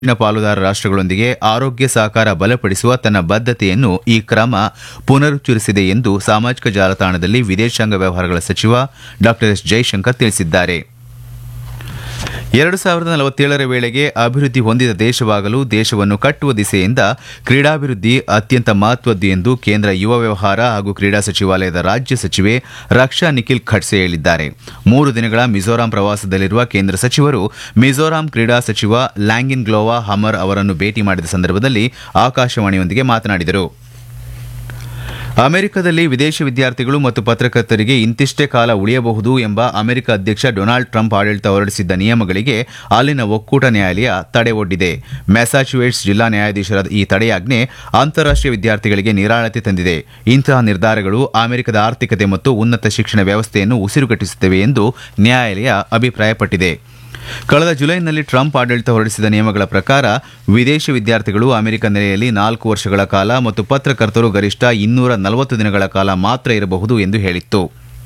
ಹೆಚ್ಚಿನ ಪಾಲುದಾರ ರಾಷ್ಟ್ರಗಳೊಂದಿಗೆ ಆರೋಗ್ಯ ಸಹಕಾರ ಬಲಪಡಿಸುವ ತನ್ನ ಬದ್ಧತೆಯನ್ನು ಈ ಕ್ರಮ ಪುನರುಚ್ಚರಿಸಿದೆ ಎಂದು ಸಾಮಾಜಿಕ ಜಾಲತಾಣದಲ್ಲಿ ವಿದೇಶಾಂಗ ವ್ಯವಹಾರಗಳ ಸಚಿವ ಡಾ ಎಸ್ ಜೈಶಂಕರ್ ತಿಳಿಸಿದ್ದಾರೆ ಎರಡು ಸಾವಿರದ ನಲವತ್ತೇಳರ ವೇಳೆಗೆ ಅಭಿವೃದ್ಧಿ ಹೊಂದಿದ ದೇಶವಾಗಲು ದೇಶವನ್ನು ಕಟ್ಟುವ ದಿಸೆಯಿಂದ ಕ್ರೀಡಾಭಿವೃದ್ಧಿ ಅತ್ಯಂತ ಮಹತ್ವದ್ದು ಎಂದು ಕೇಂದ್ರ ಯುವ ವ್ಯವಹಾರ ಹಾಗೂ ಕ್ರೀಡಾ ಸಚಿವಾಲಯದ ರಾಜ್ಯ ಸಚಿವೆ ರಕ್ಷಾ ನಿಖಿಲ್ ಖಡ್ಸೆ ಹೇಳಿದ್ದಾರೆ ಮೂರು ದಿನಗಳ ಮಿಜೋರಾಂ ಪ್ರವಾಸದಲ್ಲಿರುವ ಕೇಂದ್ರ ಸಚಿವರು ಮಿಜೋರಾಂ ಕ್ರೀಡಾ ಸಚಿವ ಲ್ಯಾಂಗಿನ್ ಗ್ಲೋವಾ ಹಮರ್ ಅವರನ್ನು ಭೇಟಿ ಮಾಡಿದ ಸಂದರ್ಭದಲ್ಲಿ ಆಕಾಶವಾಣಿಯೊಂದಿಗೆ ಮಾತನಾಡಿದರು ಅಮೆರಿಕದಲ್ಲಿ ವಿದೇಶಿ ವಿದ್ಯಾರ್ಥಿಗಳು ಮತ್ತು ಪತ್ರಕರ್ತರಿಗೆ ಇಂತಿಷ್ಟೇ ಕಾಲ ಉಳಿಯಬಹುದು ಎಂಬ ಅಮೆರಿಕ ಅಧ್ಯಕ್ಷ ಡೊನಾಲ್ಡ್ ಟ್ರಂಪ್ ಆಡಳಿತ ಹೊರಡಿಸಿದ್ದ ನಿಯಮಗಳಿಗೆ ಅಲ್ಲಿನ ಒಕ್ಕೂಟ ನ್ಯಾಯಾಲಯ ತಡೆ ಒಡ್ಡಿದೆ ಮ್ಯಾಸಾಚ್ಯುಸೆಟ್ಸ್ ಜಿಲ್ಲಾ ನ್ಯಾಯಾಧೀಶರ ಈ ತಡೆಯಾಜ್ಞೆ ಅಂತಾರಾಷ್ಟೀಯ ವಿದ್ಯಾರ್ಥಿಗಳಿಗೆ ನಿರಾಳತೆ ತಂದಿದೆ ಇಂತಹ ನಿರ್ಧಾರಗಳು ಅಮೆರಿಕದ ಆರ್ಥಿಕತೆ ಮತ್ತು ಉನ್ನತ ಶಿಕ್ಷಣ ವ್ಯವಸ್ಥೆಯನ್ನು ಉಸಿರುಗಟ್ಟಿಸುತ್ತವೆ ಎಂದು ನ್ಯಾಯಾಲಯ ಅಭಿಪ್ರಾಯಪಟ್ಟಿದೆ ಕಳೆದ ಜುಲೈನಲ್ಲಿ ಟ್ರಂಪ್ ಆಡಳಿತ ಹೊರಡಿಸಿದ ನಿಯಮಗಳ ಪ್ರಕಾರ ವಿದೇಶಿ ವಿದ್ಯಾರ್ಥಿಗಳು ಅಮೆರಿಕ ನೆಲೆಯಲ್ಲಿ ನಾಲ್ಕು ವರ್ಷಗಳ ಕಾಲ ಮತ್ತು ಪತ್ರಕರ್ತರು ಗರಿಷ್ಠ ಇನ್ನೂರ ನಲವತ್ತು ದಿನಗಳ ಕಾಲ ಮಾತ್ರ ಇರಬಹುದು ಎಂದು ಹೇಳಿತ್ತು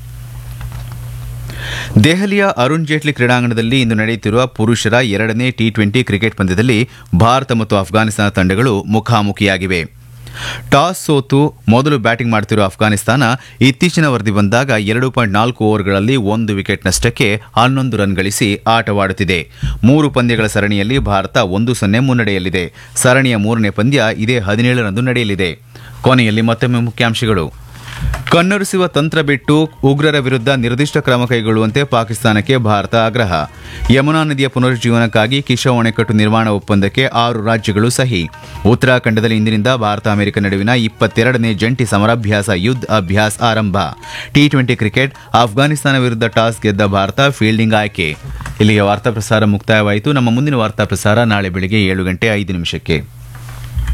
ದೆಹಲಿಯ ಅರುಣ್ ಜೇಟ್ಲಿ ಕ್ರೀಡಾಂಗಣದಲ್ಲಿ ಇಂದು ನಡೆಯುತ್ತಿರುವ ಪುರುಷರ ಎರಡನೇ ಟಿ ಟ್ವೆಂಟಿ ಕ್ರಿಕೆಟ್ ಪಂದ್ಯದಲ್ಲಿ ಭಾರತ ಮತ್ತು ಅಫ್ಘಾನಿಸ್ತಾನ ತಂಡಗಳು ಮುಖಾಮುಖಿಯಾಗಿವೆ ಟಾಸ್ ಸೋತು ಮೊದಲು ಬ್ಯಾಟಿಂಗ್ ಮಾಡುತ್ತಿರುವ ಅಫ್ಘಾನಿಸ್ತಾನ ಇತ್ತೀಚಿನ ವರದಿ ಬಂದಾಗ ಎರಡು ಪಾಯಿಂಟ್ ನಾಲ್ಕು ಓವರ್ಗಳಲ್ಲಿ ಒಂದು ವಿಕೆಟ್ ನಷ್ಟಕ್ಕೆ ಹನ್ನೊಂದು ರನ್ ಗಳಿಸಿ ಆಟವಾಡುತ್ತಿದೆ ಮೂರು ಪಂದ್ಯಗಳ ಸರಣಿಯಲ್ಲಿ ಭಾರತ ಒಂದು ಸೊನ್ನೆ ಮುನ್ನಡೆಯಲ್ಲಿದೆ ಸರಣಿಯ ಮೂರನೇ ಪಂದ್ಯ ಇದೇ ಹದಿನೇಳರಂದು ನಡೆಯಲಿದೆ ಕೊನೆಯಲ್ಲಿ ಮತ್ತೊಮ್ಮೆ ಮುಖ್ಯಾಂಶಗಳು ಕಣ್ಣೊರೆಸುವ ತಂತ್ರ ಬಿಟ್ಟು ಉಗ್ರರ ವಿರುದ್ಧ ನಿರ್ದಿಷ್ಟ ಕ್ರಮ ಕೈಗೊಳ್ಳುವಂತೆ ಪಾಕಿಸ್ತಾನಕ್ಕೆ ಭಾರತ ಆಗ್ರಹ ಯಮುನಾ ನದಿಯ ಪುನರುಜ್ಜೀವನಕ್ಕಾಗಿ ಕಿಶೋ ಅಣೆಕಟ್ಟು ನಿರ್ಮಾಣ ಒಪ್ಪಂದಕ್ಕೆ ಆರು ರಾಜ್ಯಗಳು ಸಹಿ ಉತ್ತರಾಖಂಡದಲ್ಲಿ ಇಂದಿನಿಂದ ಭಾರತ ಅಮೆರಿಕ ನಡುವಿನ ಇಪ್ಪತ್ತೆರಡನೇ ಜಂಟಿ ಸಮರಾಭ್ಯಾಸ ಯುದ್ಧ ಅಭ್ಯಾಸ ಆರಂಭ ಟಿ ಟ್ವೆಂಟಿ ಕ್ರಿಕೆಟ್ ಅಫ್ಘಾನಿಸ್ತಾನ ವಿರುದ್ಧ ಟಾಸ್ ಗೆದ್ದ ಭಾರತ ಫೀಲ್ಡಿಂಗ್ ಆಯ್ಕೆ ಇಲ್ಲಿಗೆ ವಾರ್ತಾ ಪ್ರಸಾರ ಮುಕ್ತಾಯವಾಯಿತು ನಮ್ಮ ಮುಂದಿನ ವಾರ್ತಾ ಪ್ರಸಾರ ನಾಳೆ ಬೆಳಿಗ್ಗೆ ಏಳು ಗಂಟೆ ಐದು ನಿಮಿಷಕ್ಕೆ